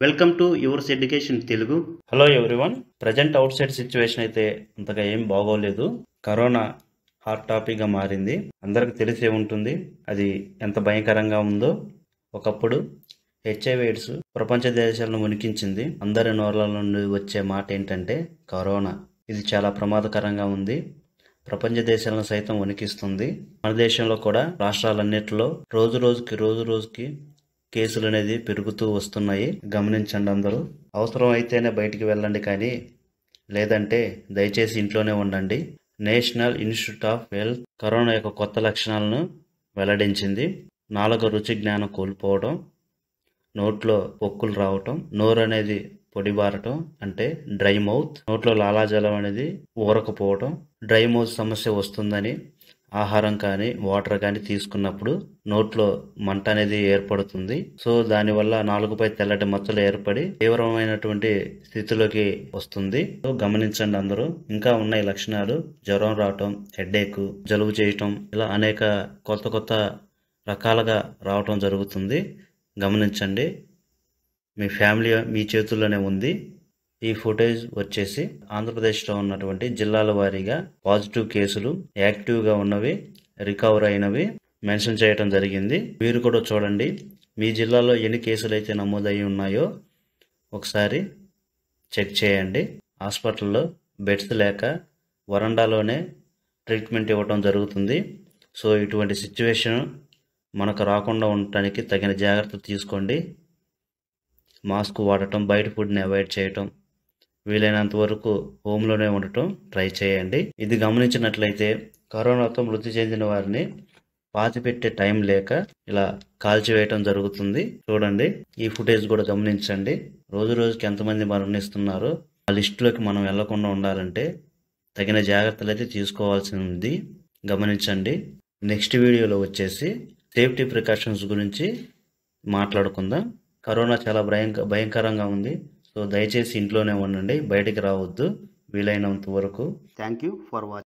welcome to yours education Telugu hello everyone present outside situation అయితే అంతగా ఏం బాగోలేదు కరోనా హాట్ టాపిక్గా మారింది అందరికి తెలిసే ఉంటుంది అది ఎంత భయంకరంగా ఉందో ఒకప్పుడు హెచ్ఐవి ఎయిడ్స్ ప్రపంచ దేశాలను ఉనికించింది అందరి నోర్ల నుండి వచ్చే మాట ఏంటంటే కరోనా ఇది చాలా ప్రమాదకరంగా ఉంది ప్రపంచ దేశాలను సైతం వణికిస్తుంది మన దేశంలో కూడా రాష్ట్రాలన్నిటిలో రోజు రోజుకి రోజు రోజుకి కేసులు అనేది పెరుగుతూ వస్తున్నాయి గమనించండి అందరూ అవసరం అయితేనే బయటికి వెళ్ళండి కానీ లేదంటే దయచేసి ఇంట్లోనే ఉండండి National Institute of Health corona యొక్క కొత్త లక్షణాలను వెల్లడించింది నాలుక రుచి జ్ఞానం కోల్పోవడం నోట్లో పొక్కులు రావటం నోరు అనేది పొడిబారటం అంటే డ్రై మౌత్ నోట్లో లాలాజలం అనేది ఊరకపోవటం డ్రై మౌత్ సమస్య వస్తుందని ఆహారం కానీ వాటర్ కానీ తీసుకున్నప్పుడు నోట్లో మంట అనేది ఏర్పడుతుంది సో దానివల్ల నాలుగుపై తెల్లటి మచ్చలు ఏర్పడి తీవ్రమైనటువంటి స్థితిలోకి వస్తుంది సో గమనించండి అందరూ ఇంకా ఉన్నాయి లక్షణాలు జ్వరం రావటం హెడేక్ జలుబు చేయటం ఇలా అనేక కొత్త కొత్త రకాలుగా రావటం జరుగుతుంది గమనించండి మీ ఫ్యామిలీ మీ చేతుల్లోనే ఉంది ఈ ఫుటేజ్ వచ్చేసి ఆంధ్రప్రదేశ్లో ఉన్నటువంటి జిల్లాల వారీగా పాజిటివ్ కేసులు యాక్టివ్గా ఉన్నవి రికవర్ అయినవి మెన్షన్ చేయడం జరిగింది మీరు కూడా చూడండి మీ జిల్లాలో ఎన్ని కేసులు అయితే నమోదయ్యి ఉన్నాయో ఒకసారి చెక్ చేయండి హాస్పిటల్లో బెడ్స్ లేక వరండాలోనే ట్రీట్మెంట్ ఇవ్వడం జరుగుతుంది సో ఇటువంటి సిచ్యువేషన్ మనకు రాకుండా ఉండటానికి తగిన జాగ్రత్తలు తీసుకోండి మాస్క్ వాడటం బయట ఫుడ్ని అవాయిడ్ చేయటం వీలైనంత వరకు హోమ్లోనే ఉండటం ట్రై చేయండి ఇది గమనించినట్లయితే కరోనాతో మృతి చెందిన వారిని పాతిపెట్టే టైం లేక ఇలా కాల్చివేయటం జరుగుతుంది చూడండి ఈ ఫుటేజ్ కూడా గమనించండి రోజు రోజుకి ఎంతమంది మరణిస్తున్నారో ఆ లిస్టులోకి మనం వెళ్లకుండా ఉండాలంటే తగిన జాగ్రత్తలు అయితే తీసుకోవాల్సి ఉంది గమనించండి నెక్స్ట్ వీడియోలో వచ్చేసి సేఫ్టీ ప్రికాషన్స్ గురించి మాట్లాడుకుందాం కరోనా చాలా భయంక భయంకరంగా ఉంది సో దయచేసి ఇంట్లోనే ఉండండి బయటికి రావద్దు వీలైనంత వరకు థ్యాంక్ యూ ఫర్ వాచింగ్